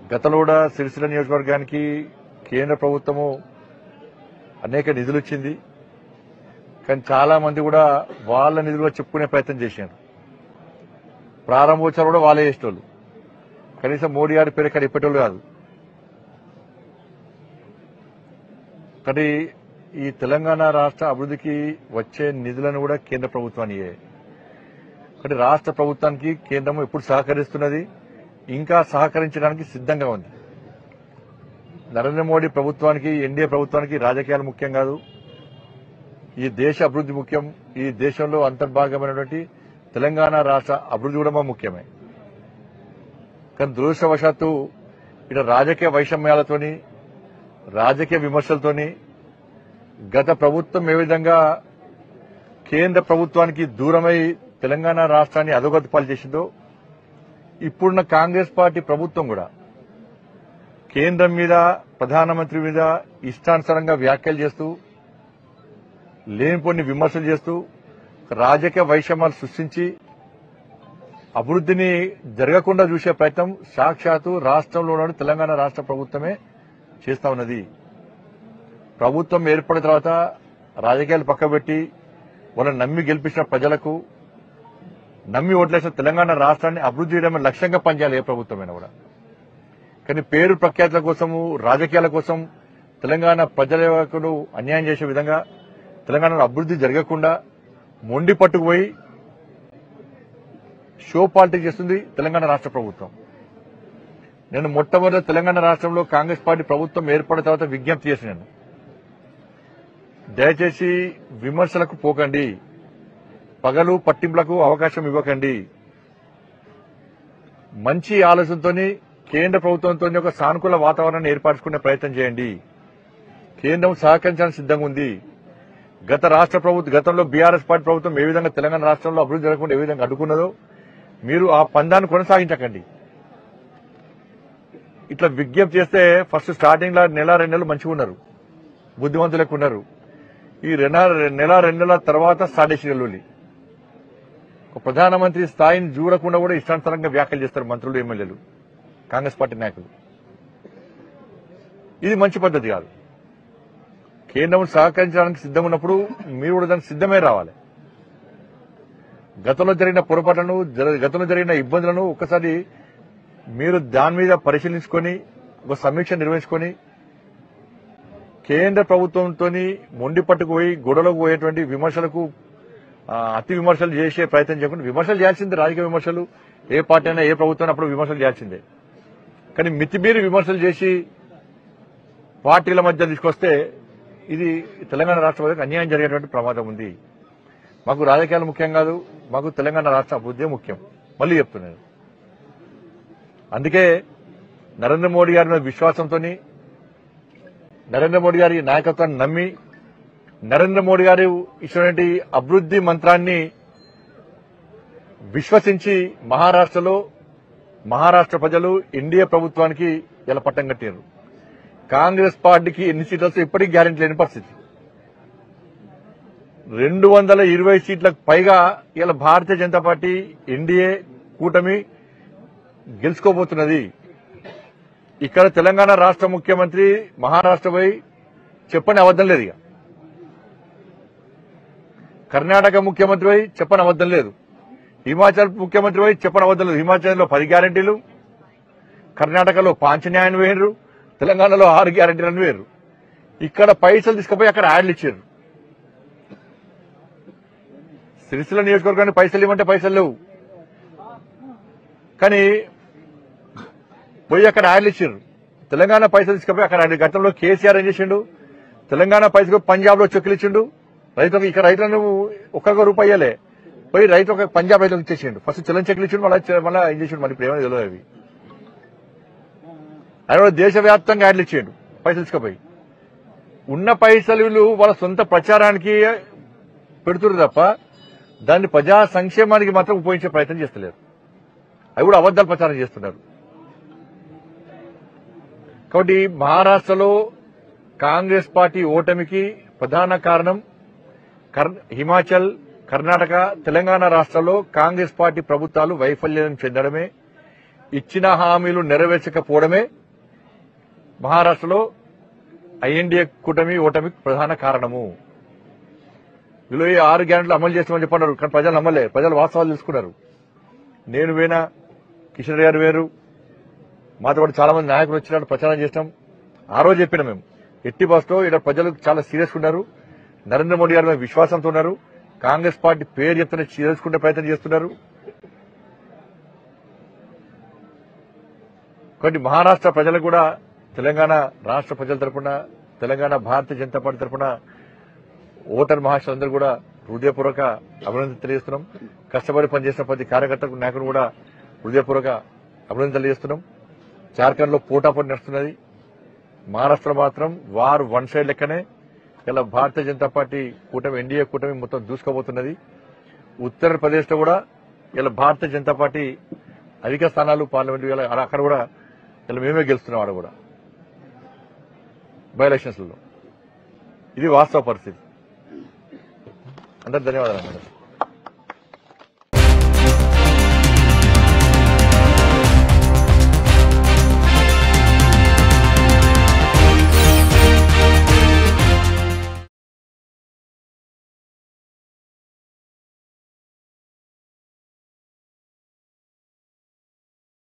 గతంలో కూడా సిరిసిల్ల నియోజకవర్గానికి కేంద్ర ప్రభుత్వము అనేక నిధులు ఇచ్చింది కానీ చాలా మంది కూడా వాళ్ళ నిధులుగా చెప్పుకునే ప్రయత్నం చేశారు ప్రారంభోత్సవాలు కూడా వాళ్ళే చేసేటోళ్ళు కనీసం మోడీ గారి పేరు ఇక్కడ ఇప్పటోళ్ళు కాదు కానీ ఈ తెలంగాణ రాష్ట్ర అభివృద్ధికి వచ్చే నిధులను కూడా కేంద్ర ప్రభుత్వానియే కానీ రాష్ట్ర ప్రభుత్వానికి కేంద్రం ఎప్పుడు సహకరిస్తున్నది ఇంకా సహకరించడానికి సిద్ధంగా ఉంది నరేంద్ర మోడీ ప్రభుత్వానికి ఎన్డీఏ ప్రభుత్వానికి రాజకీయాలు ముఖ్యం కాదు ఈ దేశ అభివృద్ధి ముఖ్యం ఈ దేశంలో అంతర్భాగమైనటువంటి తెలంగాణ రాష్ట్ర అభివృద్ధి కూడా మా ముఖ్యమే కానీ దురదృష్టవశాత్తు ఇక్కడ రాజకీయ వైషమ్యాలతోని రాజకీయ విమర్శలతోని గత ప్రభుత్వం ఏ విధంగా కేంద్ర ప్రభుత్వానికి దూరమై తెలంగాణ రాష్ట్రాన్ని అధోగతి పాలు చేసిందో ఇప్పుడున్న కాంగ్రెస్ పార్టీ ప్రభుత్వం కూడా కేంద్రం మీద ప్రధానమంత్రి మీద ఇష్టానుసారంగా వ్యాఖ్యలు చేస్తూ లేనిపోని విమర్శలు చేస్తూ రాజకీయ వైషమ్యాలు సృష్టించి అభివృద్ధిని జరగకుండా చూసే ప్రయత్నం సాక్షాత్తు రాష్ట్రంలోని తెలంగాణ రాష్ట్ర ప్రభుత్వమే చేస్తా ఉన్నది ప్రభుత్వం ఏర్పడిన తర్వాత రాజకీయాలు పక్కబెట్టి వాళ్ళని నమ్మి గెలిపించిన ప్రజలకు నమ్మి ఓట్లేసిన తెలంగాణ రాష్ట్రాన్ని అభివృద్ధి చేయడమే లక్ష్యంగా పనిచేయాలి ఏ ప్రభుత్వమైనా కూడా కానీ పేరు ప్రఖ్యాతుల కోసము రాజకీయాల కోసం తెలంగాణ ప్రజలకు అన్యాయం చేసే విధంగా తెలంగాణలో అభివృద్ధి జరగకుండా మొండి పట్టుకుపోయి షో పాలిటిక్స్ చేస్తుంది తెలంగాణ రాష్ట్ర ప్రభుత్వం నేను మొట్టమొదటి తెలంగాణ రాష్ట్రంలో కాంగ్రెస్ పార్టీ ప్రభుత్వం ఏర్పడిన తర్వాత విజ్ఞప్తి చేసినాను దయచేసి విమర్శలకు పోకండి పగలు పట్టింపులకు అవకాశం ఇవ్వకండి మంచి ఆలోచనతో కేంద్ర ప్రభుత్వంతో ఒక సానుకూల వాతావరణాన్ని ఏర్పరచుకునే ప్రయత్నం చేయండి కేంద్రం సహకరించడానికి సిద్ధంగా ఉంది గత రాష్ట్ర ప్రభుత్వం గతంలో బీఆర్ఎస్ పార్టీ ప్రభుత్వం ఏ విధంగా తెలంగాణ రాష్ట్రంలో అభివృద్ధి జరగకుండా ఏ విధంగా అడ్డుకున్నదో మీరు ఆ పందాన్ని కొనసాగించకండి ఇట్లా విజ్ఞప్తి చేస్తే ఫస్ట్ స్టార్టింగ్ లో నెల రెండు నెలలు మంచిగా ఉన్నారు బుద్ధిమంతులు ఎక్కువ ఉన్నారు ఈ రెన నెల రెండు నెలల తర్వాత స్టార్ట్ చేసిన లొల్లి. ఒక ప్రధానమంత్రి స్థాయిని చూడకుండా కూడా ఇష్టానుసారంగా వ్యాఖ్యలు చేస్తారు మంత్రులు ఎమ్మెల్యేలు కాంగ్రెస్ పార్టీ నాయకులు ఇది మంచి పద్ధతి కాదు కేంద్రం సహకరించడానికి సిద్ధంగా ఉన్నప్పుడు మీరు కూడా దానికి సిద్ధమే రావాలి గతంలో జరిగిన పొరపాట్లను జర- గతంలో జరిగిన ఇబ్బందులను ఒకసారి మీరు దాని మీద పరిశీలించుకొని ఒక సమీక్ష నిర్వహించుకొని కేంద్ర ప్రభుత్వంతో మొండి పట్టుకుపోయి గొడవలకు పోయేటువంటి విమర్శలకు ఆ, అతి విమర్శలు చేసే ప్రయత్నం చేయకుండా విమర్శలు చేయాల్సిందే రాజకీయ విమర్శలు ఏ పార్టీ అయినా ఏ ప్రభుత్వం అయినా అప్పుడు విమర్శలు చేయాల్సిందే కానీ మితిమీరి విమర్శలు చేసి పార్టీల మధ్య తీసుకొస్తే ఇది తెలంగాణ రాష్ట్ర ప్రజలకు అన్యాయం జరిగేటువంటి ప్రమాదం ఉంది మాకు రాజకీయాలు ముఖ్యం కాదు మాకు తెలంగాణ రాష్ట్ర అభివృద్ధి ముఖ్యం మళ్ళీ చెప్తున్నాను అందుకే నరేంద్ర మోడీ గారి మీద విశ్వాసంతో నరేంద్ర మోడీ గారి నాయకత్వాన్ని నమ్మి నరేంద్ర మోడీ గారు ఇచ్చినటువంటి అభివృద్ధి మంత్రాన్ని విశ్వసించి మహారాష్ట్రలో మహారాష్ట్ర ప్రజలు ఎన్డీఏ ప్రభుత్వానికి ఇలా పట్టం కట్టారు కాంగ్రెస్ పార్టీకి ఎన్ని సీట్లు వస్తే ఇప్పటికీ గ్యారెంటీ లేని పరిస్థితి రెండు వందల ఇరవై సీట్లకు పైగా ఇలా భారతీయ జనతా పార్టీ ఎన్డీఏ కూటమి గెలుచుకోబోతున్నది ఇక్కడ తెలంగాణ రాష్ట్ర ముఖ్యమంత్రి మహారాష్ట్ర పోయి చెప్పని అబద్దం లేదు ఇక కర్ణాటక ముఖ్యమంత్రి పోయి చెప్పని అబద్దం లేదు హిమాచల్ ముఖ్యమంత్రి పోయి చెప్పని అబద్దం లేదు హిమాచల్లో పది గ్యారెంటీలు కర్ణాటకలో పాంచన్యాయం వేయరు తెలంగాణలో ఆరు గ్యారెంటీలను వేరు ఇక్కడ పైసలు తీసుకుపోయి అక్కడ యాడ్లు ఇచ్చారు సిరిసిల్ల నియోజకవర్గానికి పైసలు ఇవ్వమంటే పైసలు లేవు కానీ పోయి అక్కడ యాడ్లు ఇచ్చారు తెలంగాణ పైసలు తీసుకుపోయి అక్కడ యాడ్లు- గతంలో కేసీఆర్ ఏం చేసిండు తెలంగాణ పైసలు పంజాబ్ లో చెక్కులు ఇచ్చిండు రైతులకు ఇక్కడ రైతులను ఒక్కొక్క రూపాయి ఇయ్యలే పోయి రైతు ఒక పంజాబ్ రైతులకు ఇచ్చేసిండు ఫస్ట్ చెల్లని చెక్కులు ఇచ్చిండు మళ్ళీ చె- మళ్ళీ ఏం చేసిండు మరి ఇప్పుడు ఏమైనా తెలియదు అవి ఆయన కూడా దేశవ్యాప్తంగా యాడ్లు ఇచ్చిండు పైసలు తీసుకుపోయి ఉన్న పైసలు వీళ్ళు వాళ్ళ సొంత ప్రచారానికి పెడుతున్నారు తప్ప దాన్ని ప్రజా సంక్షేమానికి మాత్రం ఉపయోగించే ప్రయత్నం చేస్తలేరు అవి కూడా అబద్దాలు ప్రచారం చేస్తున్నారు కాబట్టి మహారాష్ట్రలో కాంగ్రెస్ పార్టీ ఓటమికి ప్రధాన కారణం కర్- హిమాచల్ కర్ణాటక తెలంగాణ రాష్ట్రాల్లో కాంగ్రెస్ పార్టీ ప్రభుత్వాలు వైఫల్యం చెందడమే ఇచ్చిన హామీలు నెరవేర్చకపోవడమే మహారాష్ట్రలో ఐఎన్డీఏ కూటమి ఓటమి ప్రధాన కారణము వీళ్ళు ఈ ఆరు గ్యారెంట్లు అమలు చేస్తామని చెప్పన్నారు కానీ ప్రజలు నమ్మలే ప్రజలు వాస్తవాలు తెలుసుకున్నారు నేను వేనా కిషన్ రెడ్డి గారు వేరు మాతో పాటు చాలా మంది నాయకులు వచ్చినట్టు ప్రచారం చేసినాం ఆ రోజు చెప్పిన మేము ఎట్టి బస్తో ఇక్కడ ప్రజలు చాలా సీరియస్ ఉన్నారు నరేంద్ర మోడీ గారి మీద విశ్వాసంతో ఉన్నారు కాంగ్రెస్ పార్టీ పేరు చెప్తున్న చేసుకునే ప్రయత్నం చేస్తున్నారు కాబట్టి మహారాష్ట్ర ప్రజలకు కూడా తెలంగాణ రాష్ట్ర ప్రజల తరపున తెలంగాణ భారతీయ జనతా పార్టీ తరపున ఓటర్ మహాశులందరూ కూడా హృదయపూర్వక అభినందన తెలియజేస్తున్నాం కష్టపడి పనిచేసిన ప్రతి కార్యకర్తకు నాయకుడు కూడా హృదయపూర్వక అభినందన తెలియజేస్తున్నాం జార్ఖండ్ లో పోటాపోటీ నడుస్తున్నది మహారాష్ట్ర మాత్రం వారు వన్ సైడ్ లెక్కనే ఇలా భారతీయ జనతా పార్టీ కూటమి ఎన్డీఏ కూటమి మొత్తం దూసుకోబోతున్నది ఉత్తరప్రదేశ్ లో కూడా ఇలా భారతీయ జనతా పార్టీ అధిక స్థానాలు పార్లమెంట్ ఇలా అక్కడ కూడా ఇలా మేమే గెలుస్తున్నాం ఆడ కూడా బై ఎలక్షన్స్ లో ఇది వాస్తవ పరిస్థితి అందరికి ధన్యవాదాలు మేడం